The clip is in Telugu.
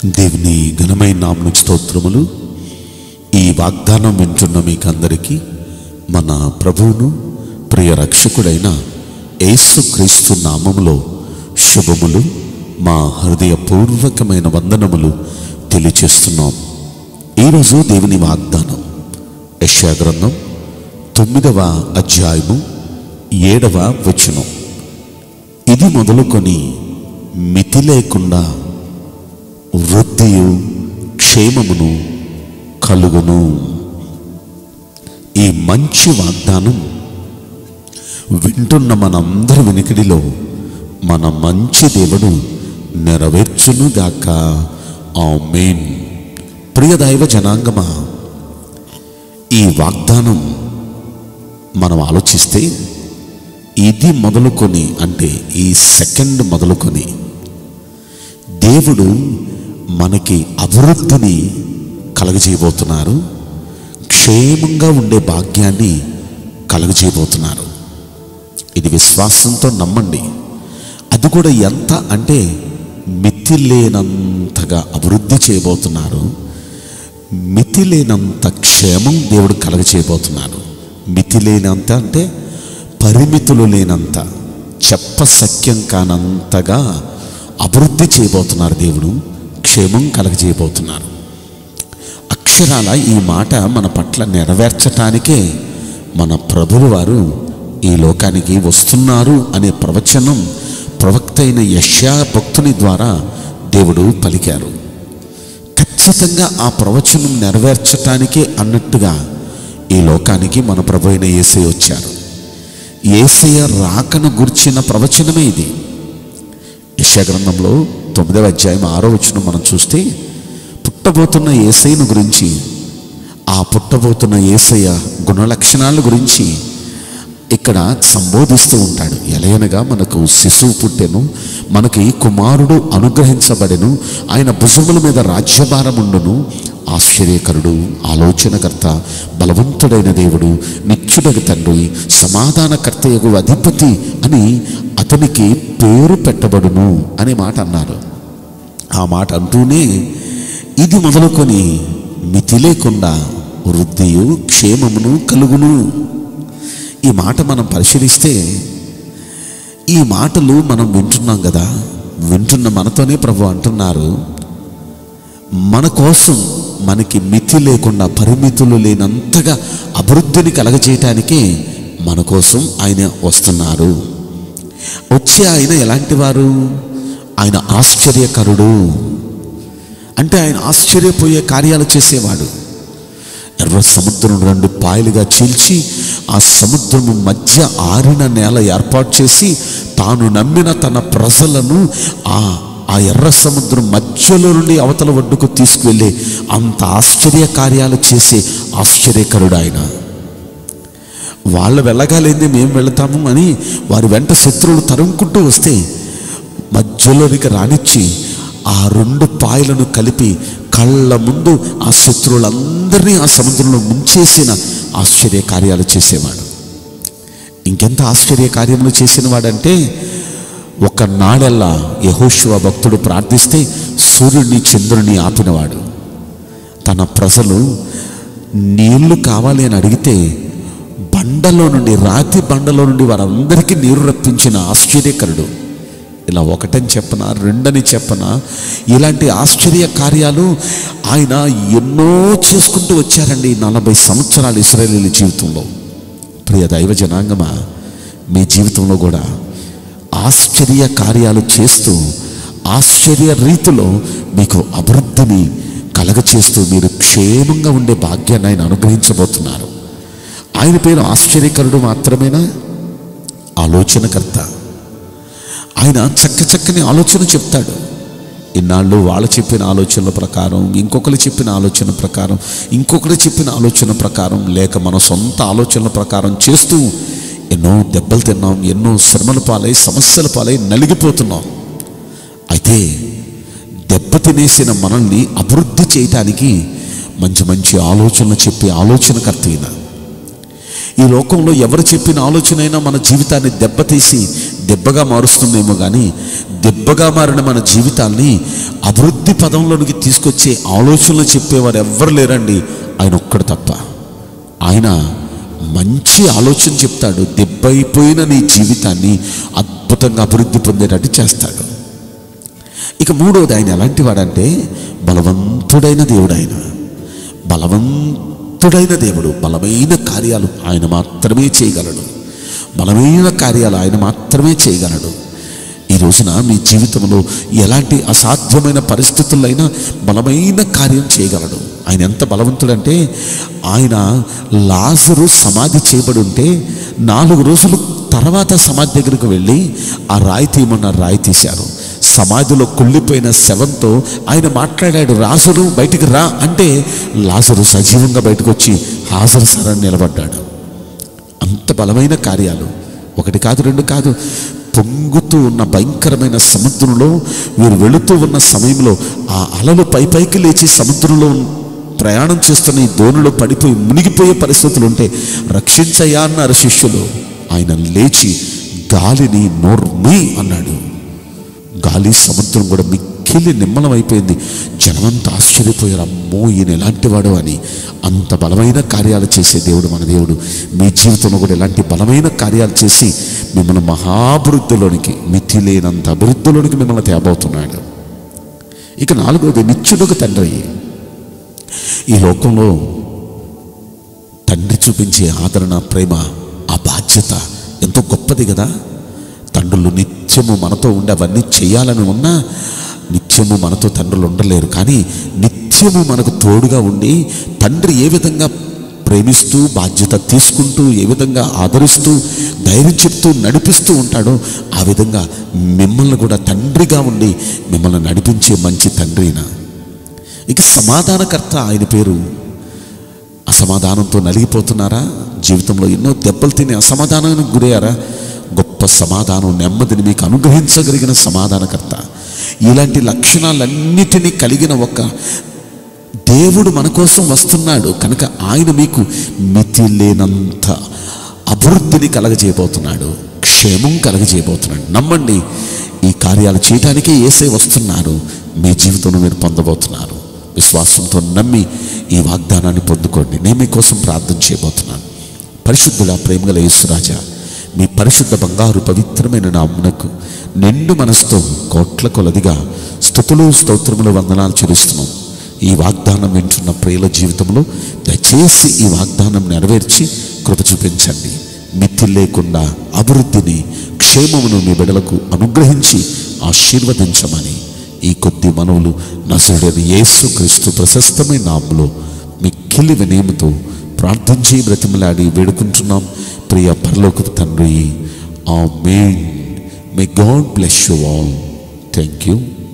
దేవుని ఘనమైన నామనికి స్తోత్రములు ఈ వాగ్దానం వింటున్న మీకందరికీ మన ప్రభువును ప్రియ రక్షకుడైన యేసుక్రీస్తు నామములో శుభములు మా హృదయపూర్వకమైన వందనములు తెలియచేస్తున్నాం ఈరోజు దేవుని వాగ్దానం యెషయా గ్రంథం తొమ్మిదవ అధ్యాయము ఏడవ వచనం ఇది మొదలుకొని మితి లేకుండా వృద్ధియు క్షేమమును కలుగును ఈ మంచి వాగ్దానం వింటున్న మనందరి వెనుకడిలో మన మంచి దేవుడు నెరవేర్చునుగాక ఆమేన్ ప్రియ దైవ జనాంగమా ఈ వాగ్దానం మనం ఆలోచిస్తే ఇది మొదలుకొని అంటే ఈ సెకండ్ మొదలుకొని దేవుడు మనకి అభివృద్ధిని కలగజేయబోతున్నారు క్షేమంగా ఉండే భాగ్యాన్ని కలగజేయబోతున్నారు ఇది విశ్వాసంతో నమ్మండి అది కూడా ఎంత అంటే మితి లేనంతగా అభివృద్ధి చేయబోతున్నారు మితి లేనంత క్షేమం దేవుడు కలగచేయబోతున్నారు మితి లేనంత అంటే పరిమితులు లేనంత చెప్పసక్యం కానంతగా అభివృద్ధి చేయబోతున్నారు దేవుడు క్షేమం కలగజేయబోతున్నారు అక్షరాల ఈ మాట మన పట్ల నెరవేర్చటానికే మన ప్రభువు వారు ఈ లోకానికి వస్తున్నారు అనే ప్రవచనం ప్రవక్త అయిన యష్యా భక్తుని ద్వారా దేవుడు పలికారు ఖచ్చితంగా ఆ ప్రవచనం నెరవేర్చటానికే అన్నట్టుగా ఈ లోకానికి మన ప్రభు అయిన ఏసై వచ్చారు ఏసయ్య రాకను గుర్చిన ప్రవచనమే ఇది యశా గ్రంథంలో తొమ్మిదవ అధ్యాయం ఆరో వచనం మనం చూస్తే పుట్టబోతున్న ఏసైను గురించి ఆ పుట్టబోతున్న ఏసయ్య గుణలక్షణాల గురించి ఇక్కడ సంబోధిస్తూ ఉంటాడు ఎలయనగా మనకు శిశువు పుట్టెను మనకి కుమారుడు అనుగ్రహించబడెను ఆయన భుజముల మీద రాజ్యభారముండును ఆశ్చర్యకరుడు ఆలోచనకర్త బలవంతుడైన దేవుడు నిత్యుడగు తండ్రి సమాధానకర్తయగు అధిపతి అని అతనికి పేరు పెట్టబడును అనే మాట అన్నారు ఆ మాట అంటూనే ఇది మొదలుకొని మితి లేకుండా వృద్ధియు క్షేమమును కలుగును ఈ మాట మనం పరిశీలిస్తే ఈ మాటలు మనం వింటున్నాం కదా వింటున్న మనతోనే ప్రభు అంటున్నారు మన కోసం మనకి మితి లేకుండా పరిమితులు లేనంతగా అభివృద్ధిని కలగజేయటానికే మన కోసం ఆయన వస్తున్నారు వచ్చే ఆయన ఎలాంటి వారు ఆయన ఆశ్చర్యకరుడు అంటే ఆయన ఆశ్చర్యపోయే కార్యాలు చేసేవాడు ఎర్ర సముద్రం రెండు పాయలుగా చీల్చి ఆ సముద్రము మధ్య ఆరిన నేల ఏర్పాటు చేసి తాను నమ్మిన తన ప్రజలను ఆ ఆ ఎర్ర సముద్రం మధ్యలో నుండి అవతల ఒడ్డుకు తీసుకువెళ్ళే అంత ఆశ్చర్య కార్యాలు చేసే ఆశ్చర్యకరుడు ఆయన వాళ్ళు వెళ్ళగాలేంది మేము వెళతాము అని వారి వెంట శత్రువులు తరుముకుంటూ వస్తే మధ్యలోనికి రానిచ్చి ఆ రెండు పాయలను కలిపి కళ్ళ ముందు ఆ శత్రువులందరినీ ఆ సముద్రంలో ముంచేసిన ఆశ్చర్య కార్యాలు చేసేవాడు ఇంకెంత ఆశ్చర్య కార్యములు చేసిన వాడంటే ఒక నాడెల్లా యహోశివ భక్తుడు ప్రార్థిస్తే సూర్యుడిని చంద్రుడిని ఆపినవాడు తన ప్రజలు నీళ్లు కావాలి అని అడిగితే బండలో నుండి రాతి బండలో నుండి వారందరికీ నీరు రప్పించిన ఆశ్చర్యకరుడు ఇలా ఒకటని చెప్పనా రెండని చెప్పనా ఇలాంటి ఆశ్చర్య కార్యాలు ఆయన ఎన్నో చేసుకుంటూ వచ్చారండి నలభై సంవత్సరాలు ఇస్రాయేలీ జీవితంలో ప్రియ దైవ జనాంగమా మీ జీవితంలో కూడా ఆశ్చర్య కార్యాలు చేస్తూ ఆశ్చర్య రీతిలో మీకు అభివృద్ధిని కలగచేస్తూ మీరు క్షేమంగా ఉండే భాగ్యాన్ని ఆయన అనుగ్రహించబోతున్నారు ఆయన పేరు ఆశ్చర్యకరుడు మాత్రమేనా ఆలోచనకర్త ఆయన చక్క చక్కని ఆలోచన చెప్తాడు ఇన్నాళ్ళు వాళ్ళు చెప్పిన ఆలోచనల ప్రకారం ఇంకొకరు చెప్పిన ఆలోచన ప్రకారం ఇంకొకరు చెప్పిన ఆలోచన ప్రకారం లేక మన సొంత ఆలోచనల ప్రకారం చేస్తూ ఎన్నో దెబ్బలు తిన్నాం ఎన్నో శ్రమల పాలై సమస్యల పాలై నలిగిపోతున్నాం అయితే దెబ్బ తినేసిన మనల్ని అభివృద్ధి చేయటానికి మంచి మంచి ఆలోచనలు చెప్పే ఆలోచనకర్త ఈయన ఈ లోకంలో ఎవరు చెప్పిన ఆలోచన అయినా మన జీవితాన్ని దెబ్బతీసి దెబ్బగా మారుస్తుందేమో కానీ దెబ్బగా మారిన మన జీవితాల్ని అభివృద్ధి పదంలోనికి తీసుకొచ్చే ఆలోచనలు చెప్పేవారు ఎవ్వరు లేరండి ఆయన ఒక్కడు తప్ప ఆయన మంచి ఆలోచన చెప్తాడు దెబ్బైపోయిన నీ జీవితాన్ని అద్భుతంగా అభివృద్ధి పొందేటట్టు చేస్తాడు ఇక మూడవది ఆయన ఎలాంటి వాడంటే బలవంతుడైన దేవుడు ఆయన బలవంతుడైన దేవుడు బలమైన కార్యాలు ఆయన మాత్రమే చేయగలడు బలమైన కార్యాలు ఆయన మాత్రమే చేయగలడు ఈ రోజున మీ జీవితంలో ఎలాంటి అసాధ్యమైన పరిస్థితులైనా బలమైన కార్యం చేయగలడు ఆయన ఎంత బలవంతుడంటే ఆయన లాజరు సమాధి చేయబడి ఉంటే నాలుగు రోజులు తర్వాత సమాధి దగ్గరకు వెళ్ళి ఆ రాయి తీయమన్న రాయి తీశారు సమాధిలో కుళ్ళిపోయిన శవంతో ఆయన మాట్లాడాడు రాజురు బయటికి రా అంటే లాజరు సజీవంగా బయటకు వచ్చి హాజరు సరని నిలబడ్డాడు అంత బలమైన కార్యాలు ఒకటి కాదు రెండు కాదు పొంగుతూ ఉన్న భయంకరమైన సముద్రంలో వీరు వెళుతూ ఉన్న సమయంలో ఆ అలలు పై పైకి లేచి సముద్రంలో ప్రయాణం చేస్తున్న ఈ దోణిలో పడిపోయి మునిగిపోయే పరిస్థితులు ఉంటే రక్షించయ్యా అన్నారు శిష్యులు ఆయన లేచి గాలిని నోర్మి అన్నాడు గాలి సముద్రం కూడా మిక్కిలి నిమ్మలం అయిపోయింది జనమంతా ఆశ్చర్యపోయారు అమ్మో ఈయన ఎలాంటి వాడు అని అంత బలమైన కార్యాలు చేసే దేవుడు మన దేవుడు మీ జీవితంలో కూడా ఇలాంటి బలమైన కార్యాలు చేసి మిమ్మల్ని మహాభివృద్ధిలోనికి మితి లేనంత అభివృద్ధిలోనికి మిమ్మల్ని తేబోతున్నాడు ఇక నాలుగవది నిత్యుడుకు తండ్రి ఈ లోకంలో తండ్రి చూపించే ఆదరణ ప్రేమ ఆ బాధ్యత ఎంతో గొప్పది కదా తండ్రులు నిత్యము మనతో ఉండి అవన్నీ చేయాలని ఉన్నా నిత్యము మనతో తండ్రులు ఉండలేరు కానీ నిత్యము మనకు తోడుగా ఉండి తండ్రి ఏ విధంగా ప్రేమిస్తూ బాధ్యత తీసుకుంటూ ఏ విధంగా ఆదరిస్తూ ధైర్యం చెప్తూ నడిపిస్తూ ఉంటాడో ఆ విధంగా మిమ్మల్ని కూడా తండ్రిగా ఉండి మిమ్మల్ని నడిపించే మంచి తండ్రినా ఇక సమాధానకర్త ఆయన పేరు అసమాధానంతో నలిగిపోతున్నారా జీవితంలో ఎన్నో దెబ్బలు తిని అసమాధానానికి గురయ్యారా గొప్ప సమాధానం నెమ్మదిని మీకు అనుగ్రహించగలిగిన సమాధానకర్త ఇలాంటి లక్షణాలన్నిటినీ కలిగిన ఒక దేవుడు మన కోసం వస్తున్నాడు కనుక ఆయన మీకు మితి లేనంత అభివృద్ధిని కలగజేయబోతున్నాడు క్షేమం కలగజేయబోతున్నాడు నమ్మండి ఈ కార్యాలు చేయడానికే ఏసై వస్తున్నారు మీ జీవితంలో మీరు పొందబోతున్నారు విశ్వాసంతో నమ్మి ఈ వాగ్దానాన్ని పొందుకోండి నేను మీకోసం ప్రార్థన చేయబోతున్నాను పరిశుద్ధుల ప్రేమగల యేసురాజా మీ పరిశుద్ధ బంగారు పవిత్రమైన నామునకు నిండు మనసుతో కోట్ల కొలదిగా స్థుతులు స్తోత్రములు వందనాలు చెల్లిస్తున్నాం ఈ వాగ్దానం వింటున్న ప్రియుల జీవితంలో దయచేసి ఈ వాగ్దానం నెరవేర్చి కృప చూపించండి మితి లేకుండా అభివృద్ధిని క్షేమమును మీ బిడలకు అనుగ్రహించి ఆశీర్వదించమని ఈ కొద్ది మనవులు నసుడని యేసు క్రీస్తు ప్రశస్తమైన నామములో మిక్కిలి వినయముతో ప్రార్థించి బ్రతిమలాడి వేడుకుంటున్నాం ప్రియ పరలోక తండ్రి ఆ మెయిన్ may God bless you all thank you